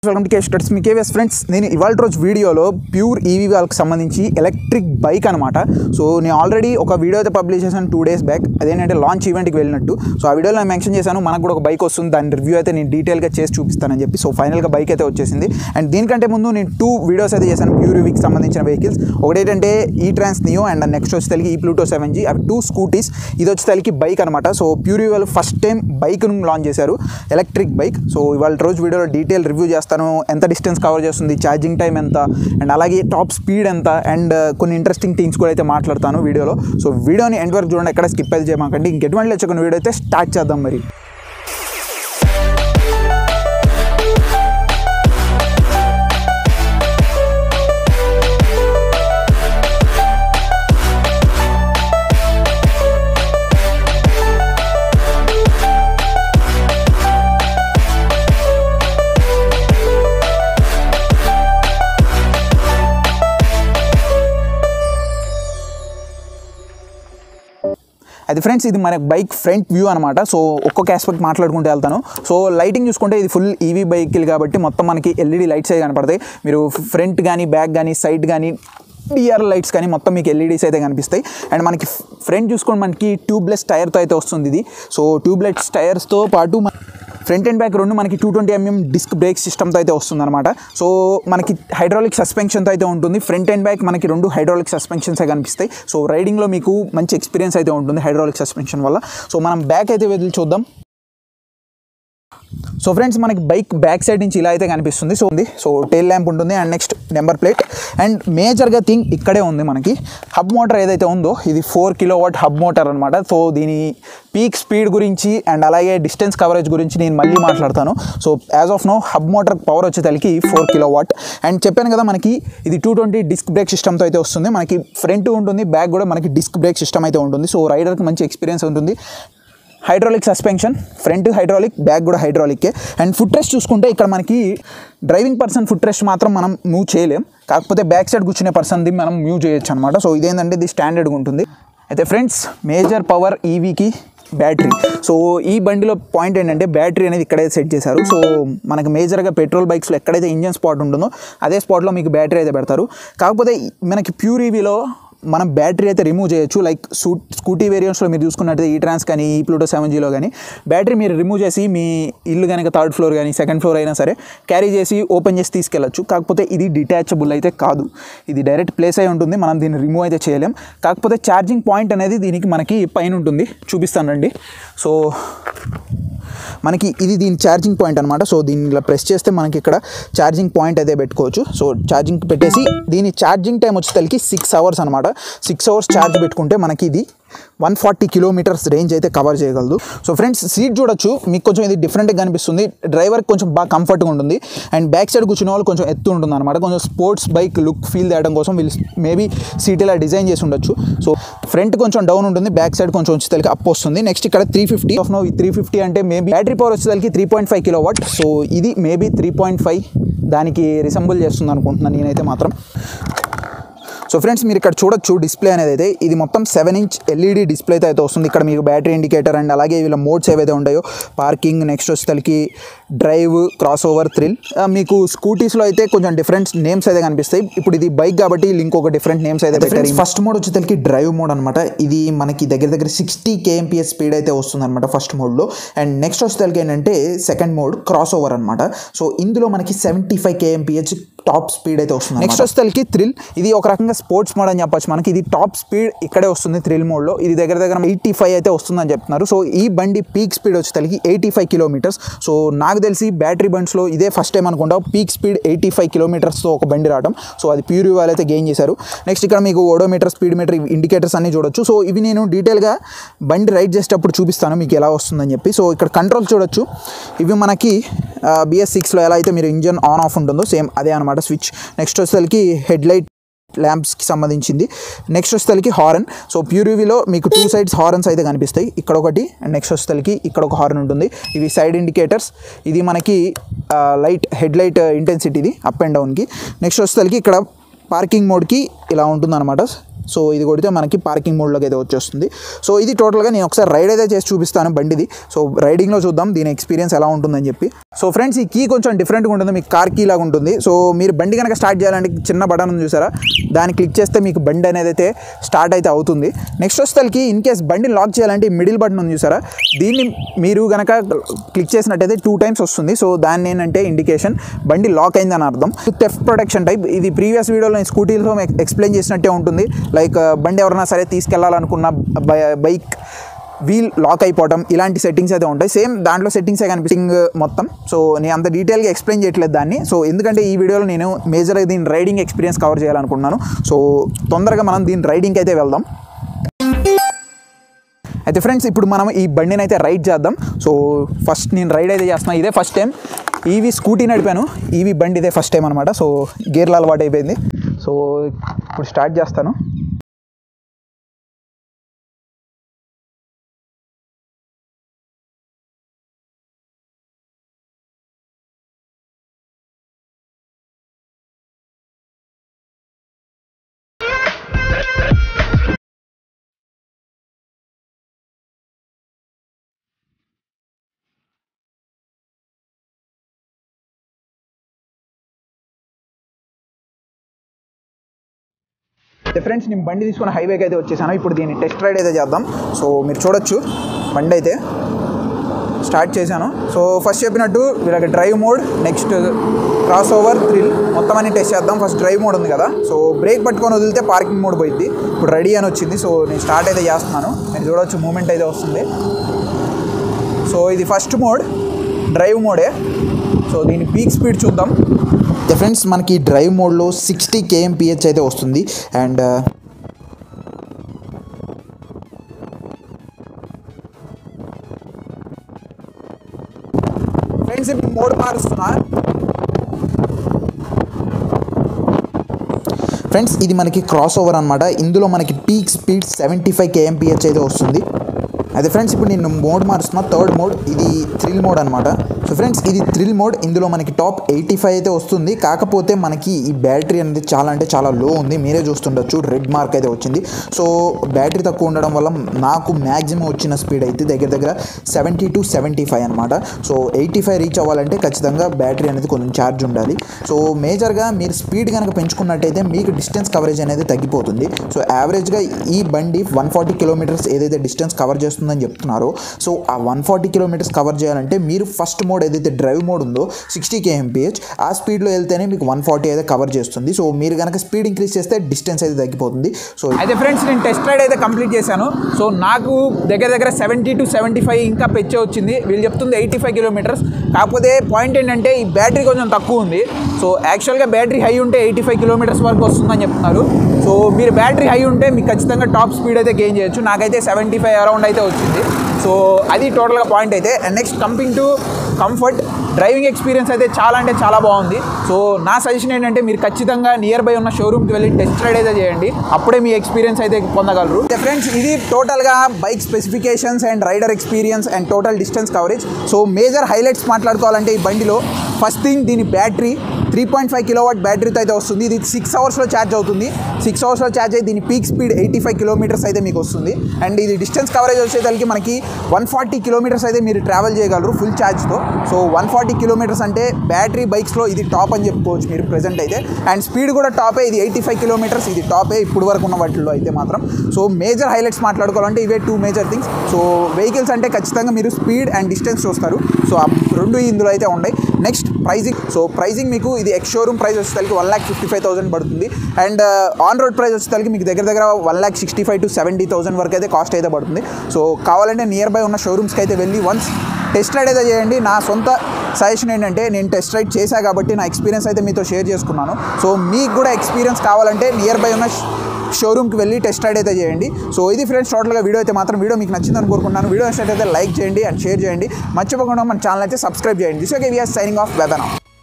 welcome to కేస్ స్టడ్స్ మీ కేవీఎస్ ఫ్రెండ్స్ నేను ఇవాళ రోజు వీడియోలో ప్యూర్ ఈవీ వాళ్ళకి సంబంధించి ఎలక్ట్రిక్ బైక్ అనమాట సో నేను ఆల్రెడీ ఒక వీడియో అయితే పబ్లిష్ చేశాను టూ డేస్ బ్యాక్ అదేంటంటే లాంచ్ ఈవెంట్కి వెళ్ళినట్టు సో ఆ వీడియోలో నేను మెన్షన్ చేశాను మనకు కూడా ఒక బైక్ వస్తుంది దాని రివ్యూ అయితే నేను డీటెయిల్గా చేసి చూపిస్తానని చెప్పి సో ఫైనల్గా బైక్ అయితే వచ్చేసింది అండ్ దీనికంటే ముందు నేను టూ వీడియోస్ అయితే చేశాను ప్యూర్ ఈవీకి సంబంధించిన వెహికల్స్ ఒకటేంటంటే ఈ ట్రాన్స్ నియో అండ్ నెక్స్ట్ వచ్చి తెలికి ఈ ప్లూటో సెవెన్ జీ అవి టూ స్కూటీస్ ఇది వచ్చి తెలికి బైక్ అనమాట సో ప్యూర్ ఈవీ వాళ్ళు ఫస్ట్ టైం బైక్ను లాంచ్ చేశారు ఎలక్ట్రిక్ బైక్ సో ఇవాళ రోజు వీడియోలో డీటెయిల్ రివ్యూ చేస్తాను ఎంత డిస్టెన్స్ కవర్ చేస్తుంది ఛార్జింగ్ టైం ఎంత అండ్ అలాగే టాప్ స్పీడ్ ఎంత అండ్ కొన్ని ఇంట్రెస్టింగ్ థింగ్స్ కూడా అయితే మాట్లాడతాను వీడియోలో సో వీడియోని ఎండ్ వరకు చూడండి ఎక్కడ స్కిప్ అయితే చేయమాకండి ఇంకెటువంటి లేచుకున్న వీడియో అయితే స్టార్ట్ చేద్దాం మరి అది ఫ్రెండ్స్ ఇది మన బైక్ ఫ్రంట్ వ్యూ అనమాట సో ఒక్కొక్క ఆస్పెక్ట్ మాట్లాడుకుంటూ వెళ్తాను సో లైటింగ్ చూసుకుంటే ఇది ఫుల్ ఈవీ బైక్లు కాబట్టి మొత్తం మనకి ఎల్ఈడి లైట్స్ అయితే కనపడతాయి మీరు ఫ్రంట్ కానీ బ్యాక్ కానీ సైడ్ కానీ డిఆర్ లైట్స్ కానీ మొత్తం మీకు ఎల్ఈడీస్ అయితే కనిపిస్తాయి అండ్ మనకి ఫ్రంట్ చూసుకొని మనకి ట్యూబ్లెస్ టైర్తో అయితే వస్తుంది ఇది సో ట్యూబ్లెస్ టైర్స్తో పాటు మన ఫ్రంట్ అండ్ బ్యాక్ రెండు మనకి two twenty mm disc brake సిస్టమ్తో అయితే వస్తుంది అనమాట సో మనకి హైడ్రాలిక్ సస్పెన్షన్తో అయితే ఉంటుంది ఫ్రంట్ అండ్ బ్యాక్ మనకి రెండు హైడ్రాలిక్ సస్పెన్షన్స్ కనిపిస్తాయి సో రైడింగ్లో మీకు మంచి ఎక్స్పీరియన్స్ అయితే ఉంటుంది హైడ్రాలిక్ సస్పెన్షన్ వల్ల సో మనం బ్యాక్ అయితే వదిలి చూద్దాం సో ఫ్రెండ్స్ మనకి బైక్ బ్యాక్ సైడ్ నుంచి ఇలా అయితే కనిపిస్తుంది సో ఉంది సో టైల్ ల్యాంప్ ఉంటుంది and next number plate and మేజర్గా థింగ్ ఇక్కడే ఉంది మనకి హబ్ మోటార్ ఏదైతే ఉందో ఇది four kilo watt hub motor అనమాట సో దీని పీక్ స్పీడ్ గురించి అండ్ అలాగే డిస్టెన్స్ కవరేజ్ గురించి నేను మళ్ళీ మాట్లాడతాను so as of now hub motor power వచ్చేసరికి ఫోర్ కిలో వాట్ అండ్ చెప్పాను కదా మనకి ఇది టూ ట్వంటీ డిస్క్ బ్రేక్ సిస్టమ్తో అయితే వస్తుంది మనకి ఫ్రంట్ ఉంటుంది బ్యాక్ కూడా మనకి డిస్క్ బ్రేక్ సిస్టమ్ అయితే ఉంటుంది సో రైడర్కి మంచి ఎక్స్పీరియన్స్ ఉంటుంది hydraulic suspension front hydraulic back కూడా హైడ్రాలిక్కే అండ్ ఫుట్ రెస్ట్ చూసుకుంటే ఇక్కడ మనకి డ్రైవింగ్ పర్సన్ ఫుట్ రెస్ట్ మాత్రం మనం మూవ్ చేయలేం కాకపోతే బ్యాక్ సైడ్ కూర్చునే పర్సన్ది మనం మూవ్ చేయొచ్చు అనమాట సో ఇదేంటంటే ఇది స్టాండర్డ్గా ఉంటుంది అయితే ఫ్రెండ్స్ మేజర్ పవర్ ఈవీకి బ్యాటరీ సో ఈ బండిలో పాయింట్ ఏంటంటే బ్యాటరీ అనేది ఇక్కడే సెట్ చేశారు సో మనకి మేజర్గా పెట్రోల్ బైక్స్లో ఎక్కడైతే ఇంజన్ స్పాట్ ఉంటుందో అదే స్పాట్లో మీకు బ్యాటరీ అయితే పెడతారు కాకపోతే మనకి ప్యూర్ ఈవీలో మనం బ్యాటరీ అయితే రిమూవ్ చేయొచ్చు లైక్ సూట్ స్కూటీ వేరియంట్స్లో మీరు చూసుకున్నట్టయితే ఈ ట్రాన్స్ కానీ ఈ ప్లూటో సెవెన్ జీలో కానీ బ్యాటరీ మీరు రిమూవ్ చేసి మీ ఇల్లు కనుక థర్డ్ ఫ్లోర్ కానీ సెకండ్ ఫ్లోర్ అయినా సరే క్యారీ చేసి ఓపెన్ చేసి తీసుకెళ్ళచ్చు కాకపోతే ఇది డిటాచబుల్ అయితే కాదు ఇది డైరెక్ట్ ప్లేస్ అయి ఉంటుంది మనం దీన్ని రిమూవ్ అయితే చేయలేం కాకపోతే ఛార్జింగ్ పాయింట్ అనేది దీనికి మనకి పైన ఉంటుంది చూపిస్తానండి సో మనకి ఇది దీని ఛార్జింగ్ పాయింట్ అనమాట సో దీన్ని ఇలా ప్రెస్ చేస్తే మనకి ఇక్కడ ఛార్జింగ్ పాయింట్ అయితే పెట్టుకోవచ్చు సో ఛార్జింగ్ పెట్టేసి దీని ఛార్జింగ్ టైం వచ్చేసరికి సిక్స్ అవర్స్ అనమాట సిక్స్ అవర్స్ ఛార్జ్ పెట్టుకుంటే మనకి ఇది వన్ ఫార్టీ కిలోమీటర్స్ రేంజ్ అయితే కవర్ చేయగలదు సో ఫ్రెండ్స్ సీట్ చూడొచ్చు మీకు కొంచెం ఇది డిఫరెంట్గా కనిపిస్తుంది డ్రైవర్కి కొంచెం బాగా కంఫర్ట్గా ఉంటుంది అండ్ బ్యాక్ సైడ్ కూర్చునే వాళ్ళు కొంచెం ఎత్తు ఉంటుంది అనమాట కొంచెం స్పోర్ట్స్ బైక్ లుక్ ఫీల్ తేయడం కోసం వీళ్ళు మేబీ సీట్ ఇలా డిజైన్ చేసి ఉండొచ్చు సో ఫ్రంట్ కొంచెం డౌన్ ఉంటుంది బ్యాక్ సైడ్ కొంచెం వచ్చేసరికి అప్ వస్తుంది నెక్స్ట్ ఇక్కడ three fifty of now three fifty అంటే మేబీ బ్యాటరీ పవర్ వచ్చేసరికి three point five kilo watt so ఇది మేబీ త్రీ పాయింట్ ఫైవ్ దానికి రిసెంబుల్ చేస్తుంది అనుకుంటున్నాను నేనైతే మాత్రం సో ఫ్రెండ్స్ మీరు ఇక్కడ చూడొచ్చు డిస్ప్లే అనేది అయితే ఇది మొత్తం సెవెన్ ఇంచ్ ఎల్ఈడి డిస్ప్లే అయితే అయితే వస్తుంది ఇక్కడ మీకు బ్యాటరీ ఇండికేటర్ అండ్ అలాగే వీళ్ళ మోడ్స్ ఏవైతే ఉంటాయో పార్కింగ్ నెక్స్ట్ వచ్చేసరికి డ్రైవ్ క్రాస్ ఓవర్ థ్రిల్ మీకు స్కూటీస్లో అయితే కొంచెం డిఫరెంట్ నేమ్స్ అయితే కనిపిస్తాయి ఇప్పుడు ఇది బైక్ కాబట్టి లింక్ ఒక డిఫరెంట్ నేమ్స్ అయితే పెట్టారు ఫస్ట్ మోడ్ వచ్చేసరికి డ్రైవ్ మోడ్ అనమాట ఇది మనకి దగ్గర దగ్గర సిక్స్టీ కేఎంపిఎస్ స్పీడ్ అయితే వస్తుంది అనమాట ఫస్ట్ మోడ్లో అండ్ నెక్స్ట్ వచ్చేసరికి ఏంటంటే సెకండ్ మోడ్ క్రాస్ ఓవర్ అనమాట సో ఇందులో మనకి seventy five KMPH top speed అయితే వస్తుంది నెక్స్ట్ వచ్చేసరికి థ్రిల్ ఇది ఒక రకంగా స్పోర్ట్స్ మోడ్ అని చెప్పొచ్చు మనకి ఇది టాప్ స్పీడ్ ఇక్కడే వస్తుంది థ్రిల్ మోడ్లో ఇది దగ్గర దగ్గర ఎయిటీ ఫైవ్ అయితే వస్తుందని చెప్తున్నారు సో ఈ బండి పీక్ స్పీడ్ వచ్చేసరికి ఎయిటీ ఫైవ్ కిలోమీటర్స్ సో నాకు తెలిసి బ్యాటరీ బండ్స్లో ఇదే ఫస్ట్ టైం అనుకుంటా పీక్ స్పీడ్ ఎయిటీ ఫైవ్ కిలోమీటర్స్తో ఒక బండి రావడం సో అది ప్యూర్ వాళ్ళు అయితే గెయిన్ చేశారు నెక్స్ట్ ఇక్కడ మీకు ఓడోమీటర్ స్పీడ్ మీటర్ ఇండికేటర్స్ అన్ని చూడొచ్చు సో ఇవి నేను డీటెయిల్గా బండి రైడ్ చేసేటప్పుడు చూపిస్తాను మీకు ఎలా వస్తుందని చెప్పి సో ఇక్కడ కంట్రోల్ చూడొచ్చు ఇవి మనకి బిఎస్ సిక్స్లో ఎలా అయితే మీరు ఇంజన్ ఆన్ ఆఫ్ ఉంటుందో సేమ్ అదే అనమాట స్విచ్ నెక్స్ట్ వచ్చేసరికి హెడ్ లైట్ ల్యాంప్స్కి సంబంధించింది నెక్స్ట్ వచ్చేసరికి హారన్ సో ప్యూరివీలో మీకు టూ సైడ్స్ హారన్స్ అయితే కనిపిస్తాయి ఇక్కడ ఒకటి అండ్ నెక్స్ట్ వచ్చేసరికి ఇక్కడ ఒక హారన్ ఉంటుంది ఇవి సైడ్ ఇండికేటర్స్ ఇది మనకి లైట్ హెడ్ లైట్ ఇంటెన్సిటీది అప్ అండ్ డౌన్కి నెక్స్ట్ వచ్చేసరికి ఇక్కడ పార్కింగ్ మోడ్కి ఇలా ఉంటుందన్నమాట సో ఇది కొడితే మనకి పార్కింగ్ మోడ్లోకి అయితే వచ్చేస్తుంది సో ఇది టోటల్గా నేను ఒకసారి రైడ్ అయితే చేసి చూపిస్తాను బండిది సో రైడింగ్లో చూద్దాం దీని ఎక్స్పీరియన్స్ ఎలా ఉంటుందని చెప్పి సో ఫ్రెండ్స్ ఈ కీ కొంచెం డిఫరెంట్గా ఉంటుంది మీకు కార్ కీ లాగా ఉంటుంది సో మీరు బండి కనుక స్టార్ట్ చేయాలంటే చిన్న బటన్ ఉంది చూసారా దాన్ని క్లిక్ చేస్తే మీకు బండి అనేది అయితే స్టార్ట్ అయితే అవుతుంది నెక్స్ట్ వచ్చేసరికి ఇన్ కేస్ బండిని లాక్ చేయాలంటే ఈ మిడిల్ బటన్ ఉంది చూసారా దీన్ని మీరు కనుక క్లిక్ చేసినట్టయితే టూ టైమ్స్ వస్తుంది సో దాన్ని ఏంటంటే ఇండికేషన్ బండి లాక్ అయిందని అర్థం థెఫ్ట్ ప్రొటెక్షన్ టైప్ ఇది ప్రీవియస్ వీడియోలో నేను స్కూటీలో ఎక్స్ప్లెయిన్ చేసినట్టే ఉంటుంది లైక్ బండి ఎవరైనా సరే తీసుకెళ్లాలనుకున్న బైక్ వీల్ లాక్ అయిపోవడం ఇలాంటి సెట్టింగ్స్ అయితే ఉంటాయి సేమ్ దాంట్లో సెట్టింగ్సే కనిపిస్తుంది మొత్తం సో నేను అంత డీటెయిల్గా ఎక్స్ప్లెయిన్ చేయట్లేదు దాన్ని సో ఎందుకంటే ఈ వీడియోలో నేను మేజర్గా దీని రైడింగ్ ఎక్స్పీరియన్స్ కవర్ చేయాలనుకున్నాను సో తొందరగా మనం దీని రైడింగ్కి అయితే వెళ్దాం అయితే ఫ్రెండ్స్ ఇప్పుడు మనం ఈ బండిని అయితే రైడ్ చేద్దాం సో ఫస్ట్ నేను రైడ్ అయితే చేస్తున్నాను ఇదే ఫస్ట్ టైం ఈవీ స్కూటీ నడిపాను ఈవీ బండి ఇదే ఫస్ట్ టైం అనమాట సో గేర్లు అలవాటు అయిపోయింది సో ఇప్పుడు స్టార్ట్ చేస్తాను అయితే ఫ్రెండ్స్ నేను బండి తీసుకుని హైవేకి అయితే వచ్చేసాను ఇప్పుడు దీన్ని టెస్ట్ రైడ్ అయితే చేద్దాం సో మీరు చూడొచ్చు బండి అయితే స్టార్ట్ చేశాను సో ఫస్ట్ చెప్పినట్టు వీళ్ళకి drive mode next crossover thrill మొత్తం అన్ని టెస్ట్ చేద్దాం ఫస్ట్ డ్రైవ్ మోడ్ ఉంది కదా సో బ్రేక్ పట్టుకొని వదిలితే పార్కింగ్ మోడ్ పోయింది ఇప్పుడు రెడీ అని వచ్చింది సో నేను స్టార్ట్ అయితే చేస్తున్నాను మీరు చూడొచ్చు మూమెంట్ అయితే వస్తుంది సో ఇది ఫస్ట్ మోడ్ డ్రైవ్ మోడే సో దీని పీక్ స్పీడ్ చూద్దాం ఫ్రెండ్స్ మనకి డ్రైవ్ మోడ్లో సిక్స్టీ కేఎంపిహెచ్ అయితే వస్తుంది అండ్ ఫ్రెండ్స్ ఇప్పుడు మోడ్ మారుస్తున్నా ఫ్రెండ్స్ ఇది మనకి క్రాస్ ఓవర్ అనమాట ఇందులో మనకి peak speed seventy five KMPH అయితే వస్తుంది అదే ఫ్రెండ్స్ ఇప్పుడు నేను మోడ్ మారుస్తున్నా థర్డ్ మోడ్ ఇది థ్రిల్ మోడ్ అనమాట సో ఫ్రెండ్స్ ఇది థ్రిల్ మోడ్ ఇందులో మనకి టాప్ ఎయిటీ ఫైవ్ అయితే వస్తుంది కాకపోతే మనకి ఈ బ్యాటరీ అనేది చాలా అంటే చాలా లో ఉంది మీరే చూస్తుండొచ్చు రెడ్ మార్క్ అయితే వచ్చింది సో బ్యాటరీ తక్కువ ఉండడం వల్ల నాకు మ్యాక్సిమం వచ్చిన స్పీడ్ అయితే దగ్గర దగ్గర సెవెంటీ టు సెవెంటీ ఫైవ్ అనమాట సో ఎయిటీ ఫైవ్ రీచ్ అవ్వాలంటే ఖచ్చితంగా బ్యాటరీ అనేది కొంచెం ఛార్జ్ ఉండాలి సో మేజర్గా మీరు స్పీడ్ కనుక పెంచుకున్నట్టయితే మీకు డిస్టెన్స్ కవరేజ్ అనేది తగ్గిపోతుంది సో యావరేజ్గా ఈ బండి వన్ ఫార్టీ కిలోమీటర్స్ ఏదైతే డిస్టెన్స్ కవర్ చేస్తుందని చెప్తున్నారో సో ఆ వన్ ఫార్టీ కిలోమీటర్స్ కవర్ చేయాలంటే మీరు ఫస్ట్ మోడ్ ఏదైతే డ్రైవ్ మోడ్ ఉందో సిక్స్టీ కేఎంపిహెచ్ ఆ స్పీడ్లో వెళ్తేనే మీకు వన్ ఫార్టీ అయితే కవర్ చేస్తుంది సో మీరు కనుక స్పీడ్ ఇంక్రీజ్ చేస్తే డిస్టెన్స్ అయితే తగ్గిపోతుంది సో అయితే ఫ్రెండ్స్ నేను టెస్ట్ రైడ్ అయితే కంప్లీట్ చేశాను సో నాకు దగ్గర దగ్గర సెవెంటీ టు సెవెంటీ ఫైవ్ ఇంకా పెచ్చే వచ్చింది వీళ్ళు చెప్తుంది ఎయిటీ ఫైవ్ కిలోమీటర్స్ కాకపోతే పాయింట్ ఏంటంటే ఈ బ్యాటరీ కొంచెం తక్కువ ఉంది సో యాక్చువల్గా బ్యాటరీ హై ఉంటే ఎయిటీ ఫైవ్ కిలోమీటర్స్ వరకు వస్తుందని చెప్తున్నారు సో మీరు బ్యాటరీ హై ఉంటే మీకు ఖచ్చితంగా టాప్ స్పీడ్ అయితే గెయిన్ చేయొచ్చు నాకైతే సెవెంటీ ఫైవ్ అరౌండ్ అయితే వచ్చింది సో అది టోటల్గా పాయింట్ అయితే and next coming to comfort driving experience అయితే చాలా అంటే చాలా బాగుంది సో నా సజెషన్ ఏంటంటే మీరు ఖచ్చితంగా నియర్ బై ఉన్న షోరూమ్కి వెళ్ళి టెస్ట్ రైడ్ అయితే చేయండి అప్పుడే మీ ఎక్స్పీరియన్స్ అయితే పొందగలరు ఫ్రెండ్స్ ఇది టోటల్గా bike specifications and rider experience and total distance coverage so major highlights మాట్లాడుకోవాలంటే ఈ బండిలో ఫస్ట్ థింగ్ దీని battery three point five kilowatt బ్యాటరీతో అయితే వస్తుంది ఇది సిక్స్ అవర్స్లో ఛార్జ్ అవుతుంది సిక్స్ అవర్స్లో ఛార్జ్ అయితే దీని peak speed eighty five kilometres అయితే మీకు వస్తుంది అండ్ ఇది డిస్టెన్స్ కవరేజ్ వచ్చేసరికి మనకి వన్ ఫార్టీ కిలోమీటర్స్ అయితే మీరు ట్రావెల్ చేయగలరు ఫుల్ ఛార్జ్తో సో వన్ ఫార్టీ కిలోమీటర్స్ అంటే బ్యాటరీ బైక్స్లో ఇది టాప్ అని చెప్పుకోవచ్చు మీరు ప్రెజెంట్ అయితే అండ్ స్పీడ్ కూడా టాపే ఇది ఎయిటీ ఫైవ్ కిలోమీటర్స్ ఇది టాపే ఇప్పుడు వరకు ఉన్న వాటిల్లో అయితే మాత్రం సో మేజర్ హైలైట్స్ మాట్లాడుకోవాలంటే ఇవే two major things so vehicles అంటే ఖచ్చితంగా మీరు స్పీడ్ అండ్ డిస్టెన్స్ చూస్తారు సో ఆ రెండు ఇందులో అయితే ఉన్నాయి నెక్స్ట్ ప్రైజింగ్ సో ప్రైజింగ్ మీకు ఇది ఎక్స్ షోరూమ్ ప్రైస్ వచ్చేసరికి one lakh fifty five thousand పడుతుంది అండ్ ఆన్ రోడ్ ప్రైస్ వచ్చేసరికి మీకు దగ్గర దగ్గర one lakh sixty five to seventy thousand వరకు అయితే కాస్ట్ అయితే పడుతుంది సో కావాలంటే నియర్ బై ఉన్న షోరూమ్స్కి అయితే వెళ్ళి వన్స్ టెస్ట్ రైడ్ అయితే చేయండి నా సొంత సజెషన్ ఏంటంటే నేను టెస్ట్ రైడ్ చేశా కాబట్టి నా ఎక్స్పీరియన్స్ అయితే మీతో షేర్ చేసుకున్నాను సో మీకు కూడా ఎక్స్పీరియన్స్ కావాలంటే నియర్ బై ఉన్న షోరూమ్కి వెళ్ళి టెస్ట్ రైడ్ అయితే చేయండి సో ఇది ఫ్రెండ్స్ టోటల్గా వీడియో అయితే మాత్రం వీడియో మీకు నచ్చిందని కోరుకుంటున్నాను వీడియో నచ్చినట్టయితే లైక్ చేయండి అండ్ షేర్ చేయండి మర్చిపోకుండా మన ఛానల్ అయితే సబ్స్క్రైబ్ చేయండి this okay we're signing off వెబనా